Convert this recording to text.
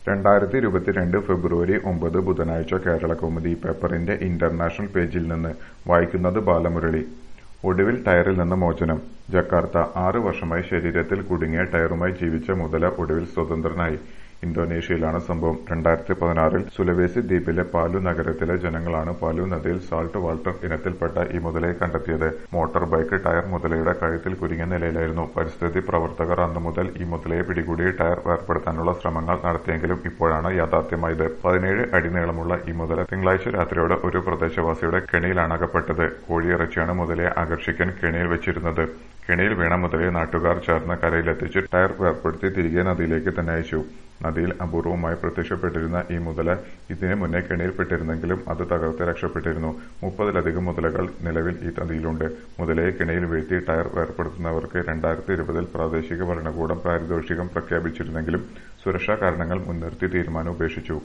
രണ്ടായിരത്തി ഇരുപത്തിരണ്ട് ഫെബ്രുവരി ഒമ്പത് ബുധനാഴ്ച കേരളകൗമുദി പേപ്പറിന്റെ ഇന്റർനാഷണൽ പേജിൽ നിന്ന് വായിക്കുന്നത് ബാലമുരളി ഒടുവിൽ ടയറിൽ നിന്ന് മോചനം ജക്കാർത്ത ആറ് വർഷമായി ശരീരത്തിൽ കുടുങ്ങിയ ടയറുമായി ജീവിച്ച മുതല ഒടുവിൽ സ്വതന്ത്രനായി ഇന്തോനേഷ്യയിലാണ് സംഭവം രണ്ടായിരത്തി പതിനാറിൽ സുലവേസി ദ്വീപിലെ പാലു നഗരത്തിലെ ജനങ്ങളാണ് പാലു നദിയിൽ സാൾട്ട് വാൾട്ടർ ഇനത്തിൽപ്പെട്ട ഈ മുതലയെ കണ്ടെത്തിയത് മോട്ടോർ ബൈക്ക് ടയർ മുതലയുടെ കഴുത്തിൽ കുരുങ്ങിയ നിലയിലായിരുന്നു പരിസ്ഥിതി പ്രവർത്തകർ അന്നു മുതൽ ഈ മുതലയെ പിടികൂടി ടയർ വേർപെടുത്താനുള്ള ശ്രമങ്ങൾ നടത്തിയെങ്കിലും ഇപ്പോഴാണ് യാഥാർത്ഥ്യമായത് പതിനേഴ് അടി നീളമുള്ള ഈ മുതല തിങ്കളാഴ്ച രാത്രിയോടെ ഒരു പ്രദേശവാസിയുടെ കെണിയിലാണ് അകപ്പെട്ടത് കോഴിയിറച്ചിയാണ് മുതലയെ ആകർഷിക്കാൻ കെണിയിൽ വെച്ചിരുന്നത് കെണിയിൽ വീണ മുതലയെ നാട്ടുകാർ ചേർന്ന് കരയിലെത്തിച്ച് ടയർ വേർപെടുത്തി തിരികെ നദിയിലേക്ക് തന്നെ അയച്ചു നദിയിൽ അപൂർവമായി പ്രത്യക്ഷപ്പെട്ടിരുന്ന ഈ മുതല ഇതിനു മുന്നേ കെണിയിൽപ്പെട്ടിരുന്നെങ്കിലും അത് തകർത്ത് രക്ഷപ്പെട്ടിരുന്നു മുപ്പതിലധികം മുതലകൾ നിലവിൽ ഈ നദിയിലുണ്ട് മുതലയെ കെണിയിൽ വീഴ്ത്തി ടയർ വേർപെടുത്തുന്നവർക്ക് രണ്ടായിരത്തി ഇരുപതിൽ പ്രാദേശിക ഭരണകൂടം പാരിതോഷികം പ്രഖ്യാപിച്ചിരുന്നെങ്കിലും സുരക്ഷാ കാരണങ്ങൾ മുൻനിർത്തി തീരുമാനം ഉപേക്ഷിച്ചു